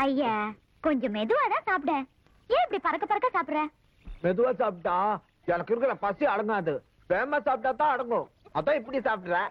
ஐயா கொஞ்சம் மெதுவா தான் சாப்பிட ஏன் இப்படி பறக்க பறக்க சாப்பிடுற மெதுவா சாப்பிட்டா எனக்கு இருக்கிற பசி அடங்காது வேகமா சாப்பிட்டா தான் அடங்கும் அதான் இப்படி சாப்பிடுறேன்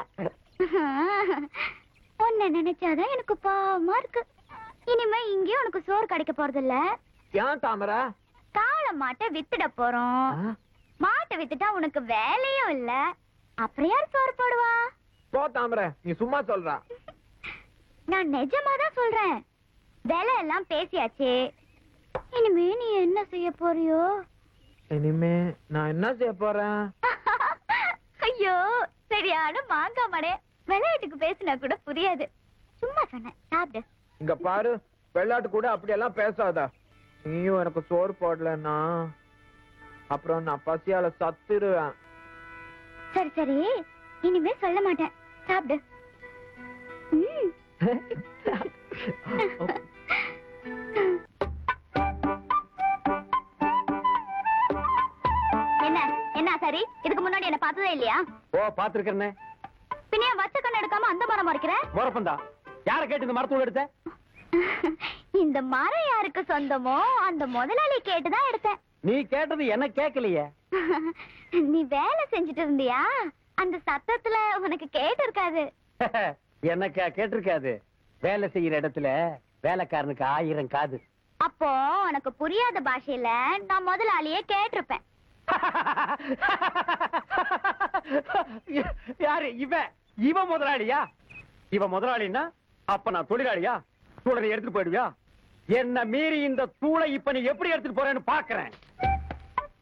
உன்னை நினைச்சாதான் எனக்கு பாவமா இருக்கு இனிமே இங்கேயும் உனக்கு சோறு கிடைக்க போறது இல்ல ஏன் தாமரை காளை மாட்டை வித்துட போறோம் ஆ? மாட்டை வித்துட்டா உனக்கு வேலையும் இல்ல அப்புறம் யார் சோறு போடுவா போ தாமரை நீ சும்மா சொல்ற நான் நிஜமா தான் சொல்றேன் விலை எல்லாம் பேசியாச்சு இனிமே நீ என்ன செய்ய போறியோ இனிமே நான் என்ன செய்ய போறேன் ஐயோ சரியான மாங்கா மடே விளையாட்டுக்கு பேசினா கூட புரியாது சும்மா சொன்னேன் சாப்பிடு இங்க பாரு வெள்ளாட்டு கூட அப்படியெல்லாம் பேசாத நீயும் எனக்கு சோறு போடலன்னா அப்புறம் நான் பசியால சத்துருவேன் சரி சரி இனிமே சொல்ல மாட்டேன் சாப்பிடு ம். என்ன என்ன சரி இதுக்கு முன்னாடி என்ன பார்த்ததே இல்லையா ஓ பாத்துருக்கேன் பின்ன ஏன் வச்ச கண்ணு எடுக்காம அந்த மரம் மறைக்கிற முறப்பந்தா யார கேட்டு இந்த மரத்தூள் எடுத்த இந்த மரம் யாருக்கு சொந்தமோ அந்த முதலாளி கேட்டுதான் எடுத்தேன் நீ கேட்டது என்ன கேட்கலையே நீ வேலை செஞ்சுட்டு இருந்தியா அந்த சத்தத்துல உனக்கு கேட்டு இருக்காது எனக்கு கேட்டிருக்காது வேலை செய்யற இடத்துல வேலைக்காரனுக்கு ஆயிரம் காது அப்போ உனக்கு புரியாத பாஷையில நான் முதலாளியே கேட்டிருப்பேன் யாரு இவன் இவன் முதலாளியா இவன் முதலாளின்னா அப்ப நான் தொழிலாளியா தூளை நீ எடுத்துட்டு போயிடுவியா என்ன மீறி இந்த தூளை இப்ப நீ எப்படி எடுத்துட்டு போறேன்னு பாக்குறேன்